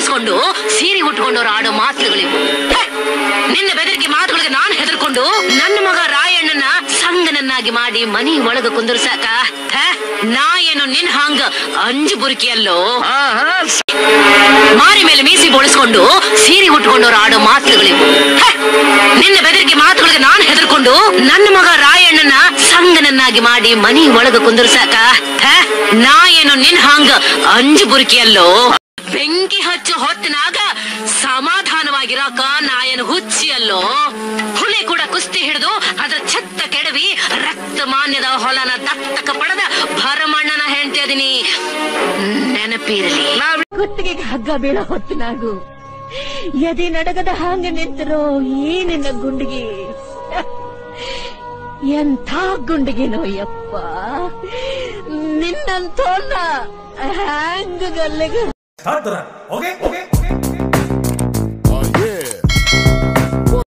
ಬಳಸ್ಕೊಂಡು ಸೀರೆ ಉಟ್ಕೊಂಡವ್ರು ಆಡೋ ಮಾತುಗಳಿವು ಹೆ! ನಿನ್ನ ಬೆದರಿಕೆ ಮಾತುಗಳಿಗೆ ನಾನು ಹೆದರ್ಕೊಂಡು ನನ್ನ ಮಗ ರಾಯಣ್ಣನ ಸಂಗನನ್ನಾಗಿ ಮಾಡಿ ಮನಿ ಒಳಗ ಕುಂದರ್ಸಾಕ ಹೆ? ನಾ ಏನು ನಿನ್ ಹಂಗ ಅಂಜು ಬುರುಕಿಯಲ್ಲೋ ಮಾರಿ ಮೇಲೆ ಮೀಸಿ ಬೋಳಿಸ್ಕೊಂಡು ಸೀರೆ ಉಟ್ಕೊಂಡವ್ರು ಆಡೋ ಮಾತುಗಳಿವು ಹೆ! ನಿನ್ನ ಬೆದರಿಕೆ ಮಾತುಗಳಿಗೆ ನಾನು ಹೆದರ್ಕೊಂಡು ನನ್ನ ಮಗ ರಾಯಣ್ಣನ ಸಂಗನನ್ನಾಗಿ ಮಾಡಿ ಮನಿ ಒಳಗ ಕುಂದರ್ಸಾಕ ಹೆ? ನಾ ಏನು ನಿನ್ ಹಂಗ ಅಂಜು ಬುರುಕಿಯಲ್ಲೋ ಬೆಂಕಿ ಹಚ್ಚು ಹೊತ್ತಿನಾಗ ಸಮಾಧಾನವಾಗಿರಾಕ ನಾ ಏನು ಹುಚ್ಚಿಯಲ್ಲೋ ಹುಲಿ ಕೂಡ ಕುಸ್ತಿ ಹಿಡಿದು ಅದ್ರ ಛತ್ತ ಕೆಡವಿ ರಕ್ತ ಮಾನ್ಯದ ಹೊಲನ ದತ್ತಕ ಪಡೆದ ಭರಮಣ್ಣನ ಹೆಂಡತಿ ಅದೀನಿ ನೆನಪಿರಲಿ ಕುತ್ತಿಗೆಗೆ ಹಗ್ಗ ಬೀಳೋ ಹೊತ್ತಿನಾಗು ಎದೆ ನಡಗದ ಹಾಂಗ ನಿಂತರೋ ಈ ನಿನ್ನ ಗುಂಡಿಗೆ ಎಂಥ ಗುಂಡಿಗೆನೋ ಯಪ್ಪ ನಿನ್ನಂತೋನ್ನ ಹ್ಯಾಂಗ ಗಲ್ಲಿಗೆ ಓಕೆ ಓಕೆ